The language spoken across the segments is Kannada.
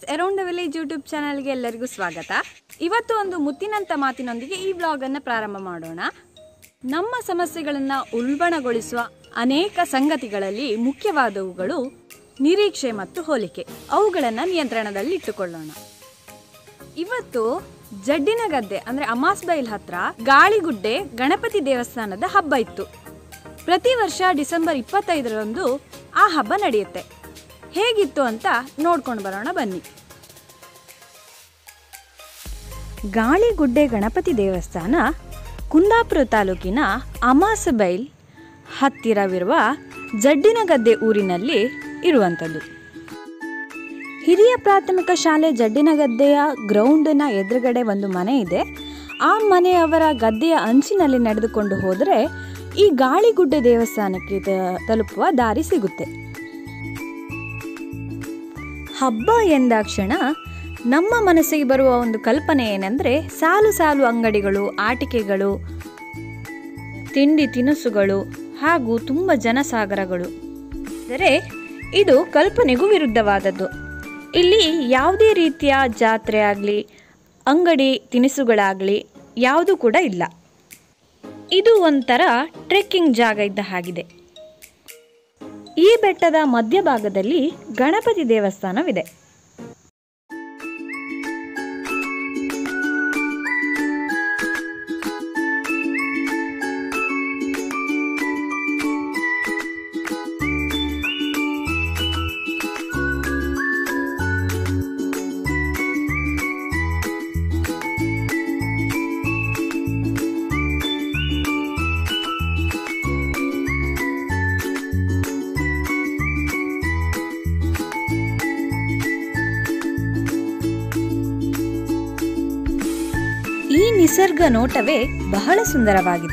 ಅರೌಂಡ್ ದ ವಿಲೇಜ್ ಯೂಟ್ಯೂಬ್ ಚಾನಲ್ಗೆ ಎಲ್ಲರಿಗೂ ಸ್ವಾಗತ ಇವತ್ತು ಒಂದು ಮುತ್ತಿನಂತ ಮಾತಿನೊಂದಿಗೆ ಈ ವ್ಲಾಗನ್ನು ಪ್ರಾರಂಭ ಮಾಡೋಣ ನಮ್ಮ ಸಮಸ್ಯೆಗಳನ್ನು ಉಲ್ಬಣಗೊಳಿಸುವ ಅನೇಕ ಸಂಗತಿಗಳಲ್ಲಿ ಮುಖ್ಯವಾದವುಗಳು ನಿರೀಕ್ಷೆ ಮತ್ತು ಹೋಲಿಕೆ ಅವುಗಳನ್ನು ನಿಯಂತ್ರಣದಲ್ಲಿ ಇಟ್ಟುಕೊಳ್ಳೋಣ ಇವತ್ತು ಜಡ್ಡಿನ ಗದ್ದೆ ಅಂದ್ರೆ ಅಮಾಸ್ಬೈಲ್ ಹತ್ರ ಗಾಳಿಗುಡ್ಡೆ ಗಣಪತಿ ದೇವಸ್ಥಾನದ ಹಬ್ಬ ಇತ್ತು ಪ್ರತಿ ವರ್ಷ ಡಿಸೆಂಬರ್ ಇಪ್ಪತ್ತೈದರಂದು ಆ ಹಬ್ಬ ನಡೆಯುತ್ತೆ ಹೇಗಿತ್ತು ಅಂತ ನೋಡ್ಕೊಂಡು ಬರೋಣ ಬನ್ನಿ ಗಾಳಿಗುಡ್ಡೆ ಗಣಪತಿ ದೇವಸ್ಥಾನ ಕುಂದಾಪುರ ತಾಲೂಕಿನ ಅಮಾಸಬೈಲ್ ಹತ್ತಿರವಿರುವ ಜಡ್ಡಿನಗದ್ದೆ ಊರಿನಲ್ಲಿ ಇರುವಂಥದ್ದು ಹಿರಿಯ ಪ್ರಾಥಮಿಕ ಶಾಲೆ ಜಡ್ಡಿನಗದ್ದೆಯ ಗ್ರೌಂಡಿನ ಎದುರುಗಡೆ ಒಂದು ಮನೆ ಇದೆ ಆ ಮನೆಯವರ ಗದ್ದೆಯ ಅಂಚಿನಲ್ಲಿ ನಡೆದುಕೊಂಡು ಹೋದರೆ ಈ ಗಾಳಿಗುಡ್ಡೆ ದೇವಸ್ಥಾನಕ್ಕೆ ತ- ತಲುಪುವ ದಾರಿ ಸಿಗುತ್ತೆ ಹಬ್ಬ ಎಂದಾಕ್ಷಣ ನಮ್ಮ ಮನಸ್ಸಿಗೆ ಬರುವ ಒಂದು ಕಲ್ಪನೆ ಏನೆಂದರೆ ಸಾಲು ಸಾಲು ಅಂಗಡಿಗಳು ಆಟಿಕೆಗಳು ತಿಂಡಿ ತಿನಿಸುಗಳು ಹಾಗೂ ತುಂಬ ಜನಸಾಗರಗಳು ಆದರೆ ಇದು ಕಲ್ಪನೆಗೂ ವಿರುದ್ಧವಾದದ್ದು ಇಲ್ಲಿ ಯಾವುದೇ ರೀತಿಯ ಜಾತ್ರೆ ಆಗಲಿ ಅಂಗಡಿ ತಿನಿಸುಗಳಾಗಲಿ ಯಾವುದೂ ಕೂಡ ಇಲ್ಲ ಇದು ಒಂಥರ ಟ್ರೆಕ್ಕಿಂಗ್ ಜಾಗ ಇದ್ದ ಹಾಗಿದೆ ಈ ಬೆಟ್ಟದ ಮಧ್ಯಭಾಗದಲ್ಲಿ ಗಣಪತಿ ದೇವಸ್ಥಾನವಿದೆ ಈ ನಿಸರ್ಗ ನೋಟವೇ ಬಹಳ ಸುಂದರವಾಗಿದೆ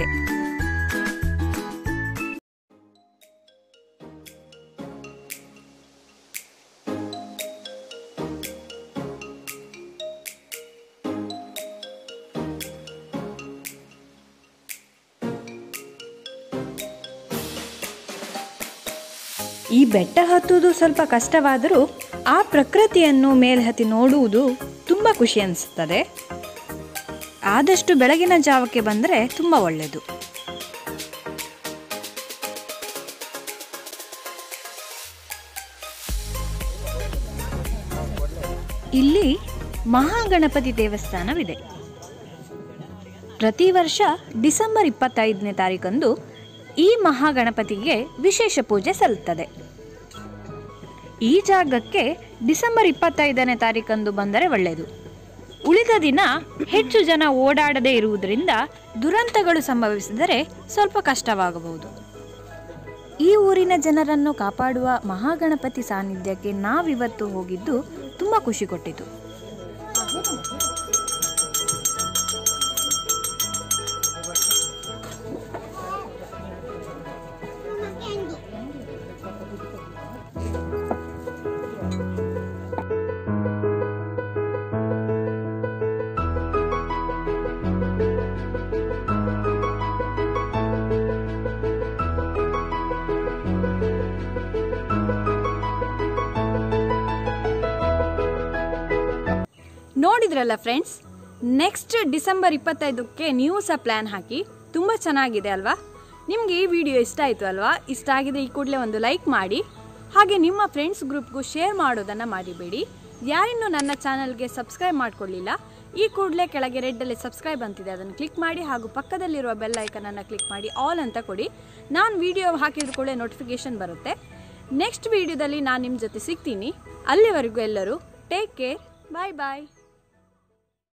ಈ ಬೆಟ್ಟ ಹತ್ತುವುದು ಸ್ವಲ್ಪ ಕಷ್ಟವಾದರೂ ಆ ಪ್ರಕೃತಿಯನ್ನು ಮೇಲ್ಹತ್ತಿ ನೋಡುವುದು ತುಂಬ ಖುಷಿ ಅನಿಸುತ್ತದೆ ಆದಷ್ಟು ಬೆಳಗಿನ ಜಾವಕ್ಕೆ ಬಂದರೆ ತುಂಬ ಒಳ್ಳೆಯದು ಇಲ್ಲಿ ಮಹಾಗಣಪತಿ ದೇವಸ್ಥಾನವಿದೆ ಪ್ರತಿ ವರ್ಷ ಡಿಸೆಂಬರ್ ಇಪ್ಪತ್ತೈದನೇ ತಾರೀಕಂದು ಈ ಮಹಾಗಣಪತಿಗೆ ವಿಶೇಷ ಪೂಜೆ ಸಲ್ಲುತ್ತದೆ ಈ ಜಾಗಕ್ಕೆ ಡಿಸೆಂಬರ್ ಇಪ್ಪತ್ತೈದನೇ ತಾರೀಕಂದು ಬಂದರೆ ಒಳ್ಳೆಯದು ಉಳಿದ ದಿನ ಹೆಚ್ಚು ಜನ ಓಡಾಡದೇ ಇರುವುದರಿಂದ ದುರಂತಗಳು ಸಂಭವಿಸಿದರೆ ಸ್ವಲ್ಪ ಕಷ್ಟವಾಗಬಹುದು ಈ ಊರಿನ ಜನರನ್ನು ಕಾಪಾಡುವ ಮಹಾಗಣಪತಿ ಸಾನ್ನಿಧ್ಯಕ್ಕೆ ನಾವಿವತ್ತು ಹೋಗಿದ್ದು ತುಂಬ ಖುಷಿ ಕೊಟ್ಟಿತು ನೋಡಿದ್ರಲ್ಲ ಫ್ರೆಂಡ್ಸ್ ನೆಕ್ಸ್ಟ್ ಡಿಸೆಂಬರ್ ಇಪ್ಪತ್ತೈದಕ್ಕೆ ನೀವು ಸಹ ಪ್ಲ್ಯಾನ್ ಹಾಕಿ ತುಂಬ ಚೆನ್ನಾಗಿದೆ ಅಲ್ವಾ ನಿಮಗೆ ಈ ವಿಡಿಯೋ ಇಷ್ಟ ಆಯಿತು ಅಲ್ವಾ ಇಷ್ಟ ಆಗಿದೆ ಈ ಕೂಡಲೇ ಒಂದು ಲೈಕ್ ಮಾಡಿ ಹಾಗೆ ನಿಮ್ಮ ಫ್ರೆಂಡ್ಸ್ ಗ್ರೂಪ್ಗೂ ಶೇರ್ ಮಾಡೋದನ್ನು ಮಾಡಿಬೇಡಿ ಯಾರಿನ್ನೂ ನನ್ನ ಚಾನಲ್ಗೆ ಸಬ್ಸ್ಕ್ರೈಬ್ ಮಾಡ್ಕೊಳ್ಳಿಲ್ಲ ಈ ಕೂಡಲೇ ಕೆಳಗೆ ರೆಡ್ಡಲ್ಲಿ ಸಬ್ಸ್ಕ್ರೈಬ್ ಅಂತಿದೆ ಅದನ್ನು ಕ್ಲಿಕ್ ಮಾಡಿ ಹಾಗೂ ಪಕ್ಕದಲ್ಲಿರುವ ಬೆಲ್ ಐಕನನ್ನು ಕ್ಲಿಕ್ ಮಾಡಿ ಆಲ್ ಅಂತ ಕೊಡಿ ನಾನು ವಿಡಿಯೋ ಹಾಕಿದ ಕೂಡಲೇ ನೋಟಿಫಿಕೇಶನ್ ಬರುತ್ತೆ ನೆಕ್ಸ್ಟ್ ವಿಡಿಯೋದಲ್ಲಿ ನಾನು ನಿಮ್ಮ ಜೊತೆ ಸಿಗ್ತೀನಿ ಅಲ್ಲಿವರೆಗೂ ಎಲ್ಲರೂ ಟೇಕ್ ಕೇರ್ ಬಾಯ್ ಬಾಯ್